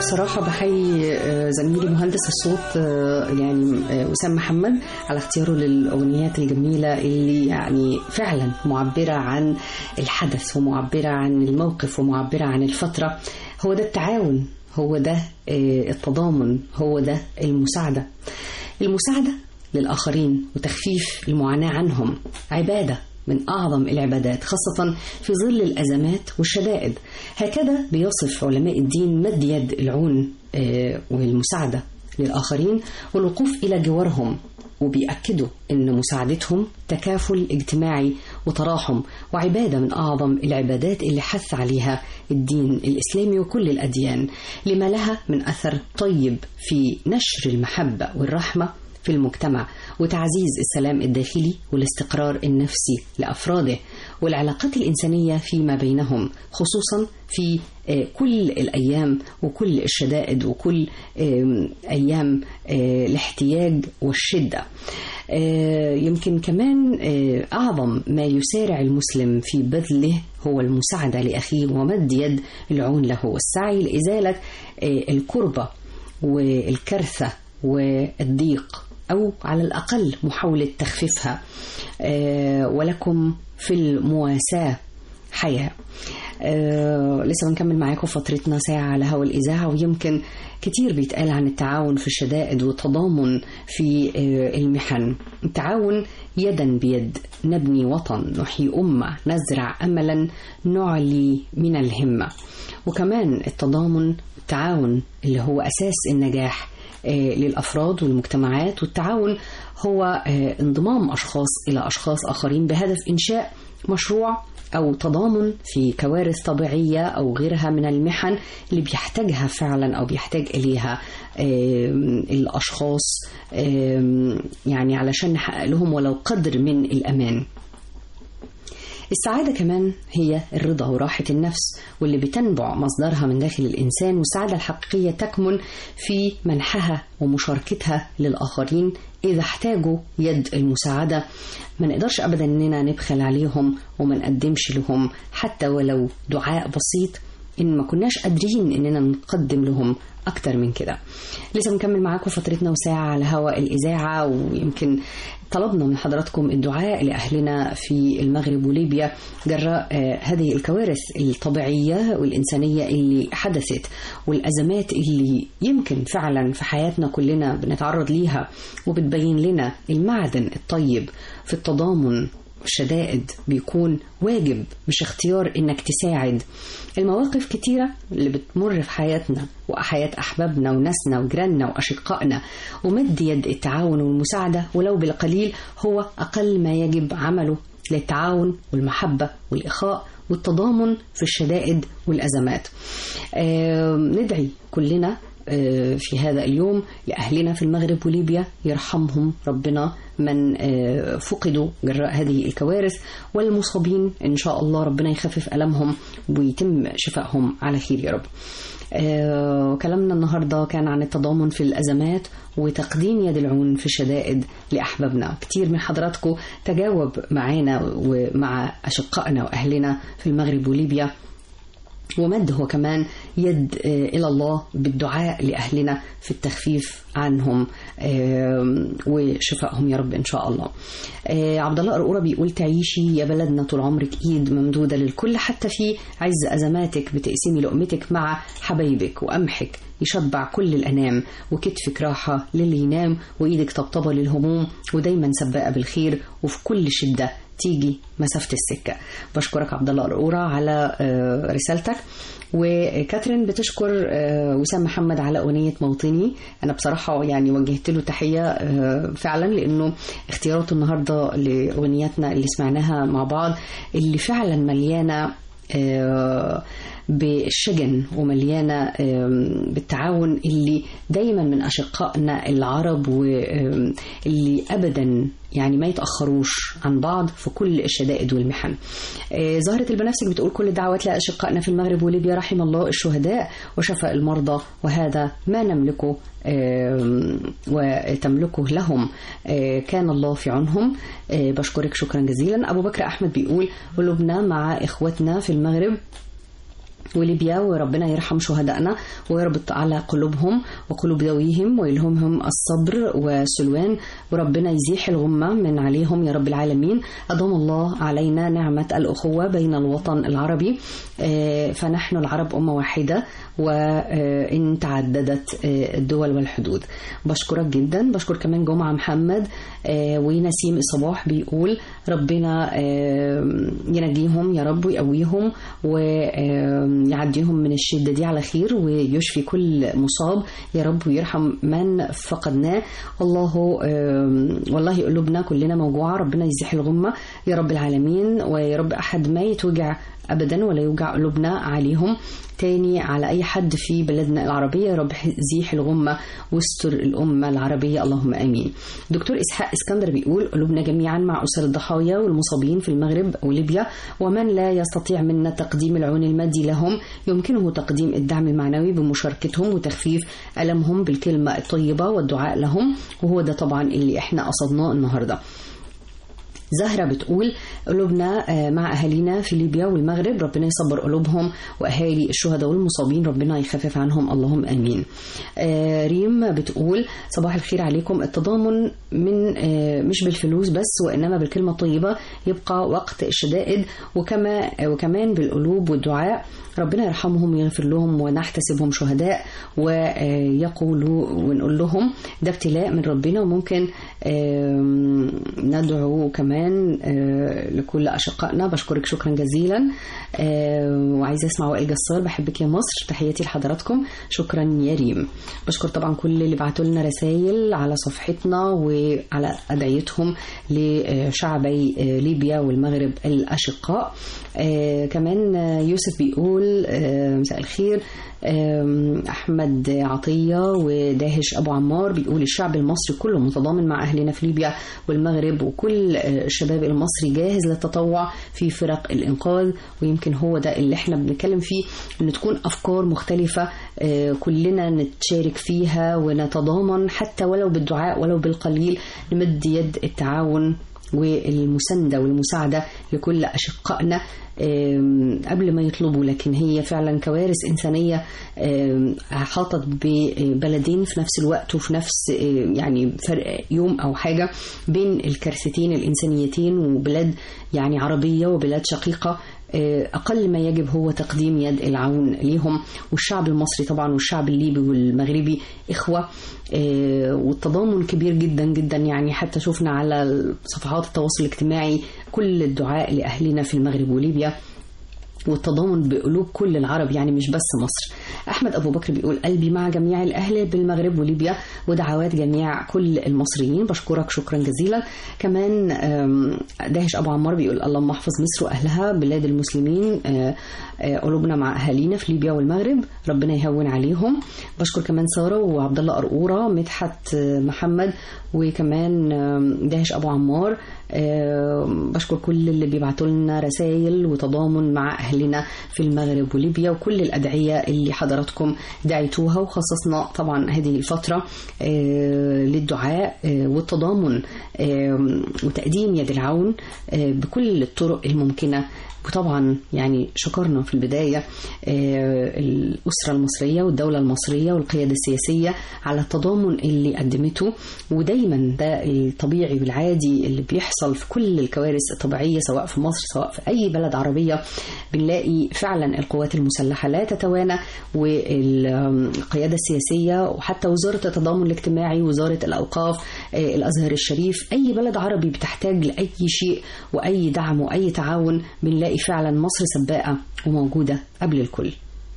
بصراحة بحيي آه، زميلي مهندس الصوت آه، يعني آه، وسام محمد على اختياره للأغنيات الجميلة اللي يعني فعلا معبرة عن الحدث ومعبرة عن الموقف ومعبرة عن الفترة هو ده التعاون هو ده آه، التضامن هو ده المساعدة المساعدة للآخرين وتخفيف المعاناة عنهم عبادة من أعظم العبادات خاصة في ظل الأزمات والشدائد هكذا بيصف علماء الدين مد يد العون آه، والمساعدة للآخرين والوقوف إلى جوارهم وبيأكدوا أن مساعدتهم تكافل اجتماعي وتراحم وعبادة من أعظم العبادات اللي حث عليها الدين الإسلامي وكل الأديان لما لها من أثر طيب في نشر المحبة والرحمة في المجتمع وتعزيز السلام الداخلي والاستقرار النفسي لافراده والعلاقات الانسانيه فيما بينهم خصوصا في آه، كل الايام وكل الشدائد وكل آم، ايام آه، الاحتياج والشده. آه، يمكن كمان آه، اعظم ما يسارع المسلم في بذله هو المساعده لاخيه ومد يد العون له والسعي لازاله آه، الكربه والكرثه والضيق أو على الأقل محاولة تخفيفها آه، ولكم في المواساة حياة آه، لسه بنكمل معاكم فترتنا ساعة على هوا الإذاعة ويمكن كتير بيتقال عن التعاون في الشدائد والتضامن في آه، المحن التعاون يدا بيد نبني وطن نحيي أمة نزرع أملا نعلي من الهمة وكمان التضامن التعاون اللي هو أساس النجاح آه، للأفراد والمجتمعات والتعاون هو آه، انضمام أشخاص إلى أشخاص آخرين بهدف إنشاء مشروع أو تضامن في كوارث طبيعية أو غيرها من المحن اللي بيحتاجها فعلا أو بيحتاج إليها آم، الأشخاص آم، يعني علشان نحقق لهم ولو قدر من الأمان السعادة كمان هي الرضا وراحة النفس واللي بتنبع مصدرها من داخل الإنسان والسعادة الحقيقية تكمن في منحها ومشاركتها للآخرين إذا احتاجوا يد المساعدة ما نقدرش أبدا إننا نبخل عليهم وما نقدمش لهم حتى ولو دعاء بسيط إن ما كناش قادرين إننا نقدم لهم أكتر من كده لسه بنكمل معاكم فترتنا وساعة على هواء الإذاعة ويمكن طلبنا من حضراتكم الدعاء لأهلنا في المغرب وليبيا جراء آه، هذه الكوارث الطبيعية والإنسانية اللي حدثت والأزمات اللي يمكن فعلا في حياتنا كلنا بنتعرض ليها وبتبين لنا المعدن الطيب في التضامن الشدائد بيكون واجب مش اختيار انك تساعد المواقف كتيرة اللي بتمر في حياتنا وحياة أحبابنا وناسنا وجيراننا وأشقائنا ومد يد التعاون والمساعدة ولو بالقليل هو أقل ما يجب عمله للتعاون والمحبة والإخاء والتضامن في الشدائد والأزمات آه ندعي كلنا آه، في هذا اليوم لأهلنا في المغرب وليبيا يرحمهم ربنا من آه، فقدوا جراء هذه الكوارث والمصابين إن شاء الله ربنا يخفف ألمهم ويتم شفائهم على خير يا رب آه، كلامنا النهاردة كان عن التضامن في الأزمات وتقديم يد العون في الشدائد لأحبابنا كتير من حضراتكم تجاوب معانا ومع أشقائنا وأهلنا في المغرب وليبيا ومد هو كمان يد آه، إلى الله بالدعاء لأهلنا في التخفيف عنهم آم، وشفائهم يا رب إن شاء الله آه، عبد الله قرقورة بيقول تعيشي يا بلدنا طول عمرك إيد ممدودة للكل حتى في عز أزماتك بتقسمي لقمتك مع حبايبك وقمحك يشبع كل الأنام وكتفك راحة للي ينام وإيدك طبطبة للهموم ودايما سباقة بالخير وفي كل شدة تيجي مسافة السكة بشكرك عبد الله القرورة على آه، رسالتك وكاترين بتشكر آه، وسام محمد على أغنية موطني أنا بصراحة يعني وجهت له تحية آه، فعلا لأنه اختياراته النهاردة لأغنياتنا اللي سمعناها مع بعض اللي فعلا مليانة آه، بالشجن ومليانة آم، بالتعاون اللي دايما من أشقائنا العرب واللي أبدا يعني ما يتأخروش عن بعض في كل الشدائد والمحن آه، زهرة البنفسج بتقول كل الدعوات لأشقائنا في المغرب وليبيا رحم الله الشهداء وشفاء المرضى وهذا ما نملكه آم، وتملكه لهم آه، كان الله في عونهم آه، بشكرك شكرا جزيلا أبو بكر أحمد بيقول قلوبنا مع إخوتنا في المغرب وليبيا وربنا يرحم شهدائنا ويربط على قلوبهم وقلوب ذويهم ويلهمهم الصبر والسلوان وربنا يزيح الغمة من عليهم يا رب العالمين أدام الله علينا نعمة الأخوة بين الوطن العربي آه، فنحن العرب أمة واحدة وإن تعددت آه، الدول والحدود بشكرك جدا بشكر كمان جمعة محمد آه، ونسيم الصباح بيقول ربنا آه، ينجيهم يا رب ويقويهم ويعديهم من الشدة دي على خير ويشفي كل مصاب يا رب ويرحم من فقدناه الله آه، والله قلوبنا كلنا موجوعة ربنا يزيح الغمة يا رب العالمين ويا رب أحد ما يتوجع ابدا ولا يوجع قلوبنا عليهم تاني على اي حد في بلادنا العربيه يا رب زيح الغمه واستر الامه العربيه اللهم امين. دكتور اسحاق اسكندر بيقول قلوبنا جميعا مع اسر الضحايا والمصابين في المغرب وليبيا ومن لا يستطيع منا تقديم العون المادي لهم يمكنه تقديم الدعم المعنوي بمشاركتهم وتخفيف المهم بالكلمه الطيبه والدعاء لهم وهو ده طبعا اللي احنا قصدناه النهارده. زهرة بتقول قلوبنا آه، مع أهالينا في ليبيا والمغرب ربنا يصبر قلوبهم وأهالي الشهداء والمصابين ربنا يخفف عنهم اللهم أمين آه، ريم بتقول صباح الخير عليكم التضامن من آه، مش بالفلوس بس وإنما بالكلمة الطيبة يبقى وقت الشدائد وكما وكمان بالقلوب والدعاء ربنا يرحمهم ويغفر لهم ونحتسبهم شهداء ويقولوا ونقول لهم ده ابتلاء من ربنا وممكن آم، ندعو كمان آه، لكل أشقائنا بشكرك شكرا جزيلا آه، وعايزة أسمع وائل جسار بحبك يا مصر تحياتي لحضراتكم شكرا يا ريم بشكر طبعا كل اللي بعتوا لنا رسائل على صفحتنا وعلى أدعيتهم لشعبي آه، ليبيا والمغرب الأشقاء آه، كمان آه، يوسف بيقول آه، مساء الخير آم، أحمد عطية وداهش أبو عمار بيقول الشعب المصري كله متضامن مع أهلنا في ليبيا والمغرب وكل آه، الشباب المصري جاهز للتطوع في فرق الإنقاذ ويمكن هو ده اللي احنا بنتكلم فيه إن تكون أفكار مختلفة آه، كلنا نتشارك فيها ونتضامن حتى ولو بالدعاء ولو بالقليل نمد يد التعاون والمساندة والمساعدة لكل أشقائنا آم، قبل ما يطلبوا لكن هي فعلا كوارث إنسانية آم، حاطت ببلدين في نفس الوقت وفي نفس آه، يعني فرق يوم أو حاجة بين الكارثتين الإنسانيتين وبلاد يعني عربية وبلاد شقيقة آه، أقل ما يجب هو تقديم يد العون ليهم والشعب المصري طبعا والشعب الليبي والمغربي إخوة آه، والتضامن كبير جدا جدا يعني حتى شفنا على صفحات التواصل الاجتماعي كل الدعاء لأهلنا في المغرب وليبيا والتضامن بقلوب كل العرب يعني مش بس مصر أحمد أبو بكر بيقول قلبي مع جميع الأهل بالمغرب وليبيا ودعوات جميع كل المصريين بشكرك شكرا جزيلا كمان آم، داهش أبو عمار بيقول اللهم احفظ مصر وأهلها بلاد المسلمين آه، آه، قلوبنا مع أهالينا في ليبيا والمغرب ربنا يهون عليهم بشكر كمان سارة وعبد الله قرقورة مدحت آه، محمد وكمان آم، داهش أبو عمار آم، بشكر كل اللي بيبعتوا لنا رسائل وتضامن مع أهلنا في المغرب وليبيا وكل الأدعية اللي حضراتكم دعيتوها وخصصنا طبعا هذه الفترة آه، للدعاء آه، والتضامن آم، وتقديم يد العون آه، بكل الطرق الممكنة وطبعا يعني شكرنا في البداية آه، الأسرة المصرية والدولة المصرية والقيادة السياسية على التضامن اللي قدمته ودايما ده الطبيعي والعادي اللي بيحصل في كل الكوارث الطبيعية سواء في مصر سواء في أي بلد عربية بنلاقي فعلا القوات المسلحة لا تتوانى والقيادة السياسية وحتى وزارة التضامن الاجتماعي وزارة الأوقاف آه، الأزهر الشريف أي بلد عربي بتحتاج لأي شيء وأي دعم وأي تعاون بنلاقي فعلا مصر سباقة وموجودة قبل الكل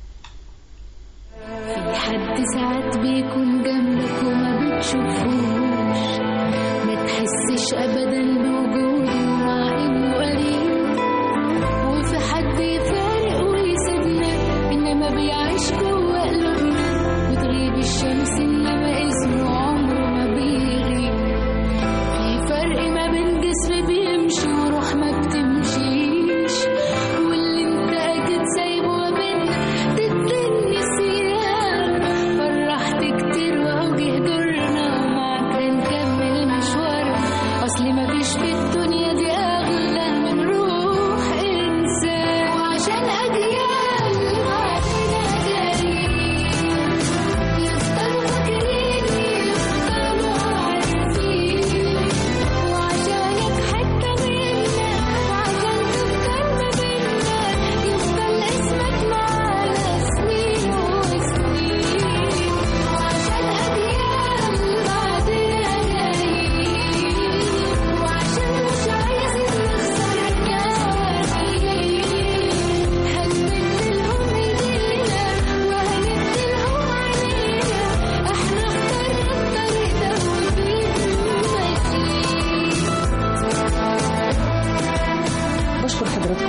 حد ساعات بيكون جنبك وما بتشوفوش ما تحسش ابدا بوجوده مع انه قريب وفي حد يفارق ويسيبنا انما بيعيش جوه قلوبنا وتغيب الشمس انما اسمه عمره ما بيغيب في فرق ما بين جسم بيمشي وروح ما بتمشيش واللي انت اكيد سايبه ما بينا تدي النسيان فرحت كتير واهو جه دورنا ومعاك نكمل مشوارنا اصل مفيش في الدنيا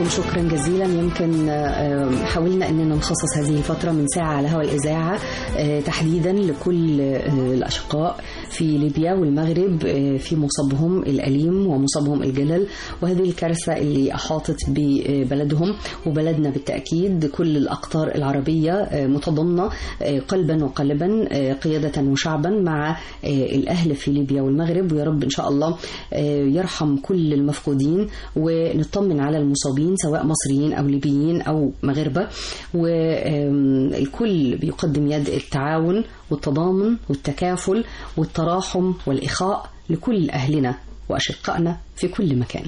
شكرا جزيلا يمكن آه، حاولنا اننا نخصص هذه الفتره من ساعه على هواء الاذاعه آه، تحديدا لكل آه، الاشقاء في ليبيا والمغرب آه، في مصابهم الاليم ومصابهم الجلل وهذه الكارثه اللي احاطت ببلدهم وبلدنا بالتاكيد كل الاقطار العربيه آه، متضامنه آه، قلبا وقالبا آه، قياده وشعبا مع آه، الاهل في ليبيا والمغرب ويا رب ان شاء الله آه، يرحم كل المفقودين ونطمن على المصابين سواء مصريين او ليبيين او مغاربه والكل بيقدم يد التعاون والتضامن والتكافل والتراحم والاخاء لكل اهلنا واشقائنا في كل مكان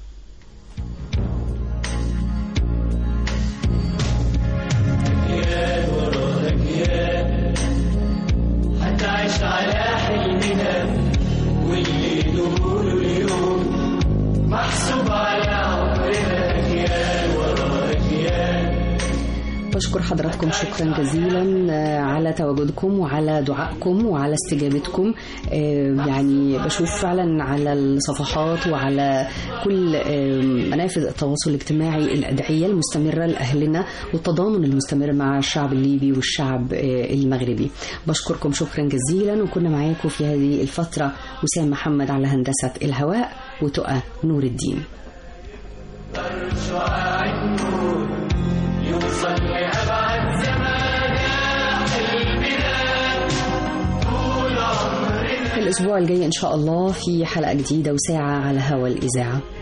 هتعيش على حلمنا واللي نقوله اليوم محسوب على عمرنا أجيال ورا أجيال بشكر حضراتكم شكرا جزيلا آه، على تواجدكم وعلى دعائكم وعلى استجابتكم آه، يعني بشوف فعلا على الصفحات وعلى كل آه، منافذ التواصل الاجتماعي الأدعية المستمرة لأهلنا والتضامن المستمر مع الشعب الليبي والشعب آه، المغربي بشكركم شكرا جزيلا وكنا معاكم في هذه الفترة وسام محمد على هندسة الهواء وتقى نور الدين شعاع النور يوصل لأبعد زمان حلمنا طول عمرنا الأسبوع الجاي إن شاء الله في حلقة جديدة وساعة على هوا الإذاعة